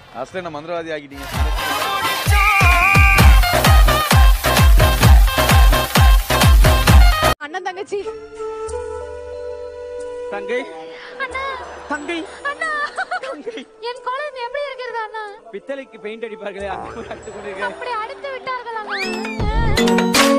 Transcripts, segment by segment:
அஸ்ல என்ன மந்திரவாதி ஆக்கிட்டீங்க அண்ணன் தங்கச்சி தங்கை அண்ணா தங்கை அண்ணா என் குழந்தை எப்படி இருக்கிறது அண்ணா பித்தளைக்கு பெயிண்ட் அடிப்பார்களே அந்த மாதிரி அடித்துக் கொண்டிருக்கிறேன் அப்படி அடித்து விட்டார்கள் அண்ணா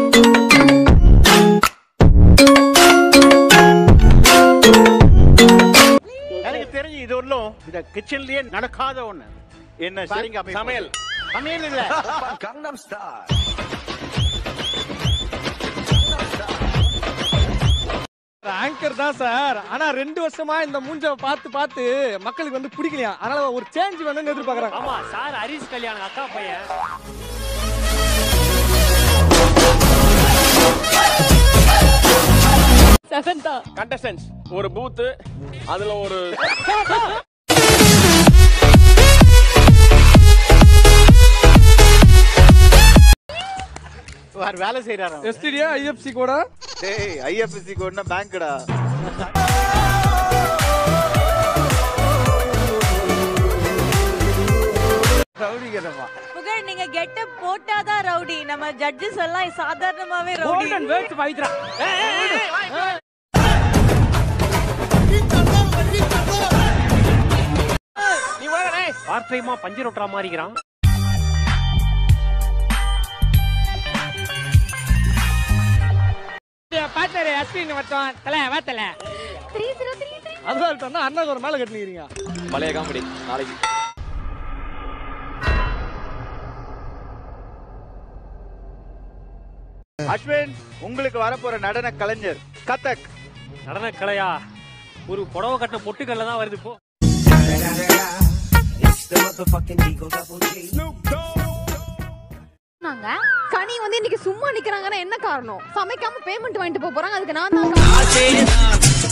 எனக்கு தெரிஞ்சு இது ஒன்றும் இந்த கிச்சன்லயே நடக்காத ஒண்ணு என்ன பாருங்க அப்ப சமையல் சமையல் இல்ல ஆங்கர் தான் சார் ஆனா ரெண்டு வருஷமா இந்த மூஞ்ச பார்த்து பார்த்து மக்களுக்கு வந்து பிடிக்கலையா அதனால ஒரு சேஞ்ச் வேணும்னு எதிர்பார்க்கறாங்க ஆமா சார் ஹரிஷ் கல்யாணம் அக்கா பையன் செவன்தா கண்டஸ்டன்ஸ் ஒரு பூத்து அதுல ஒரு வேற வேலை செய்யறாரு எஸ்டிடியா ஐஎஃப்சி கூட டேய் ஐஎஃப்எஸ்சி கோட்னா பேங்க்டா ரவுடி கேட்டப்பா புகழ் நீங்க கெட்டப் போட்டாதான் ரவுடி நம்ம ஜட்ஜஸ் எல்லாம் சாதாரணமாவே ரவுடி கோல்டன் வேர்ட்ஸ் பவித்ரா நீ வாடா பார்ட் டைமா பஞ்சர் ஒட்டுற மாதிரிக்கிறான் பாத்தாரு அஸ்வின் வட்டம் தல வாத்தல த்ரீ ஜீரோ த்ரீ த்ரீ அதுதான் இருக்கா அண்ணாக்கு ஒரு மேல கட்டினீங்க பழைய காமெடி நாளைக்கு அஸ்வின் உங்களுக்கு வரப்போற நடன கலைஞர் கதக் நடன கலையா ஒரு புடவை கட்டின பொட்டுக்கல்ல தான் வருது இப்போ நாங்க கனி வந்து இன்னைக்கு சும்மா நிக்கிறாங்கன்னா என்ன காரணம் சமைக்காம பேமெண்ட் வாங்கிட்டு போக போறாங்க அதுக்கு நான் தான் காரணம்.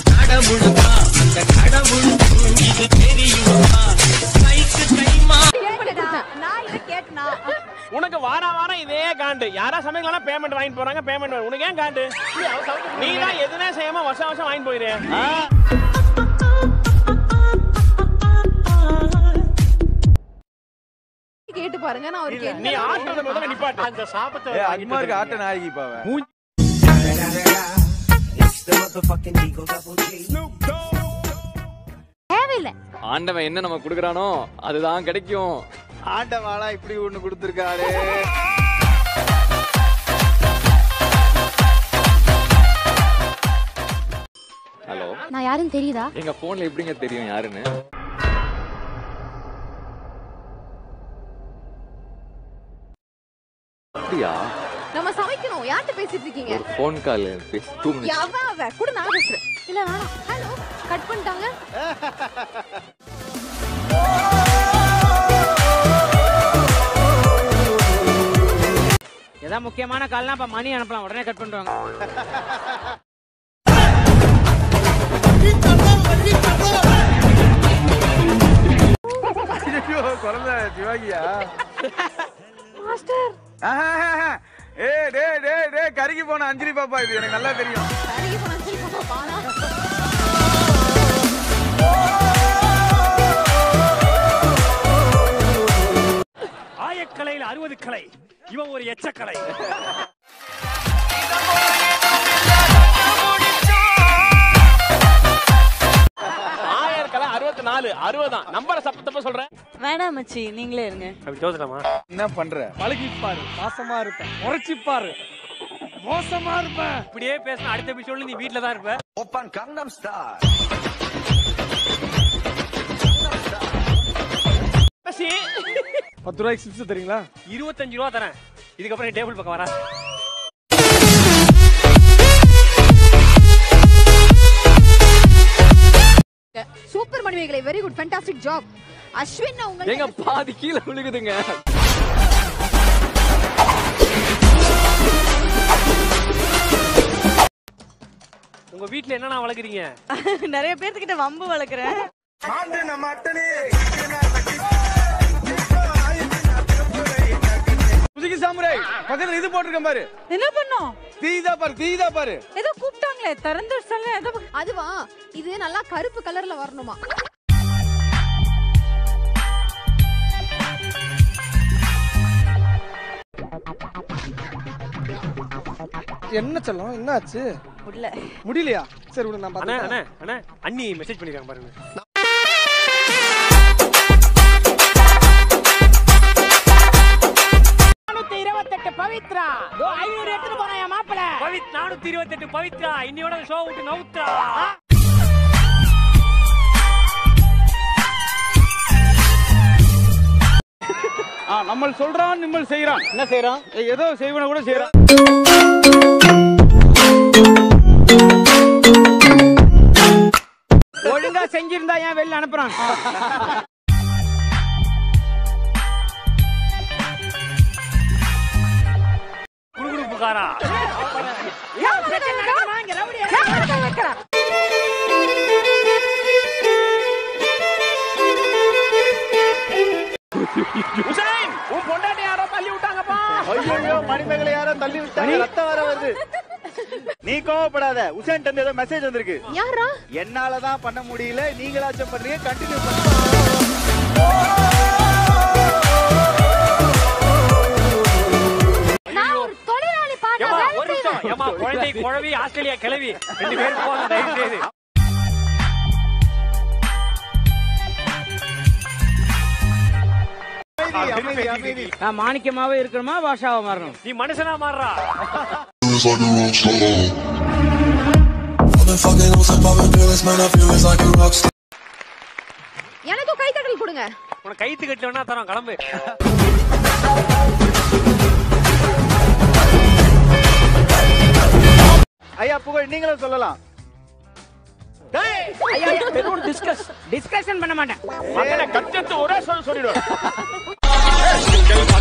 கேட்டுடா. நான் இதை கேட்டனா உனக்கு வார வாரம் இதே காண்டு யாரா சமைக்கலாம் பேமெண்ட் வாங்கிட்டு போறாங்க பேமெண்ட் உனக்கு ஏன் காண்டு நீ தான் எதுனே செய்யாம வருஷம் வருஷம் வாங்கிட்டு போயிரு கேட்டு பாருங்க நான் அவருக்கு நீ என்ன ஆட்டுறத முதல்ல நிப்பாட்டு அந்த சாபத்தை ஏ வாங்கிட்டு அக்மாருக்கு ஆட்ட வந்துருங்க. நாயகி பாவ தேவையில்லை ஆண்டவன் என்ன நம்ம கொடுக்குறானோ அதுதான் கிடைக்கும் ஆண்டவாளா இப்படி ஒண்ணு கொடுத்துருக்காரு ஹலோ நான் யாருன்னு தெரியுதா எங்க போன்ல எப்படிங்க தெரியும் யாருன்னு அப்படியா நம்ம சமைக்கணும் யார்கிட்ட பேசிட்டு இருக்கீங்க ஒரு ஃபோன் கால் பேசி டூ மினிட்ஸ் அவ அவ கூட நான் பேசுறேன் இல்ல வேணாம் ஹலோ கட் பண்ணிட்டாங்க ஏதாவது முக்கியமான கால்னா இப்ப மணி அனுப்பலாம் உடனே கட் பண்ணுவாங்க ஐயோ குழந்தை சிவாகியா மாஸ்டர் ஆஹாஹாஹா. ஏ டே டே டே கருகி போன அஞ்சலி பாப்பா இது எனக்கு நல்லா தெரியும் கருகி போன சரி பாப்பா பாலா ஆயக்கலையில் அறுபது கலை இவன் ஒரு எச்சக்கலை ஆயிரக்கெல்லாம் அறுபத்தி நாலு அறுபதான் நம்பரை சப்ப தப்ப சொல்றேன் வேணாம் மச்சி நீங்களே இருங்க அப்படி தோத்துலாமா என்ன பண்ற பழகிப்பாரு பாசமா இருப்பேன் உரைச்சிப்பாரு மோசமா இருப்பேன் இப்படியே பேசினா அடுத்த எபிசோட்ல நீ வீட்ல தான் இருப்ப பத்து ரூபாய்க்கு சிப்ஸ் தரீங்களா இருபத்தஞ்சு ரூபா தரேன் இதுக்கப்புறம் டேபிள் பக்கம் வரா super Manimegalai very good fantastic job Ashwin நான் எங்க உங்க பாதி கீழே விழுகுதுங்க உங்க வீட்ல என்னென்ன வளர்க்குறீங்க நிறைய பேர்த்துக்கிட்ட வம்பு வளர்க்குறேன் புதுகி சாமுரை பக்கத்துல இது போட்டிருக்கேன் பாரு என்ன பண்ணோம் தீதா பாரு தீதா பாரு ஏதோ கூப்பிட்டாங்களே திறந்து சொல்ல ஏதோ அதுவா இது நல்லா கருப்பு கலர்ல வரணுமா என்ன சொல்லும் என்னாச்சு முடியல முடியலையா சரி விடு நான் அண்ணா பார்த்துக்கிறேன். அண்ணா அண்ணா அண்ணி மெசேஜ் பண்ணிருக்காங்க பாருங்க இருபத்தெட்டு பவித்ரா ஐநூறு எடுத்துட்டு போறேன் என் மாப்பிள்ள பவித் நானூத்தி இருபத்தெட்டு பவித்ரா இன்னையோட ஷோ விட்டு நவுத்ரா ஆ, நம்ம சொல்றான் நிம்மல் செய்யறான் என்ன செய்யறோம் ஏதோ செய்வன கூட செய்யறான் ஒழுங்கா செஞ்சிருந்தா ஏன் வெளில அனுப்புறான் குடுகுடுப்புக்காரா உசைன் உன் பொண்டாட்டி யாரோ தள்ளி விட்டாங்கப்பா ஐயோ மணிமேகலை யாரோ தள்ளி விட்டாங்க ரத்தம் வர வருது நீ கோவப்படாத உசேன் தந்து ஏதோ மெசேஜ் வந்திருக்கு யாரா என்னால தான் பண்ண முடியல நீங்களாச்சும் பண்றீங்க கண்டினியூ பண்ணுங்க நான் ஒரு தொழிலாளி பாட்டா ஏமா வேலை ஒரு நிமிஷம் ஏமா குழந்தை குழவி ஆஸ்திரேலியா கிளவி ரெண்டு பேரும் போங்க தயவு செய்து அமைதி அமைதி நான் மாணிக்கமாவே இருக்கணுமா பாஷாவா மாறணும் நீ மனுஷனா மாறுறா எனக்கும் கைத்தட்டல் கொடுங்க உனக்கு கைத்து கட்டலன்னா தரோம் கிளம்பு ஐயா புகழ் நீங்களும் சொல்லலாம் ஐயா வெறும் டிஸ்கஸ் டிஸ்கஷன் பண்ண மாட்டேன் சரி. கச்சத்து ஒரே சொல்ல சொல்லிடுவேன்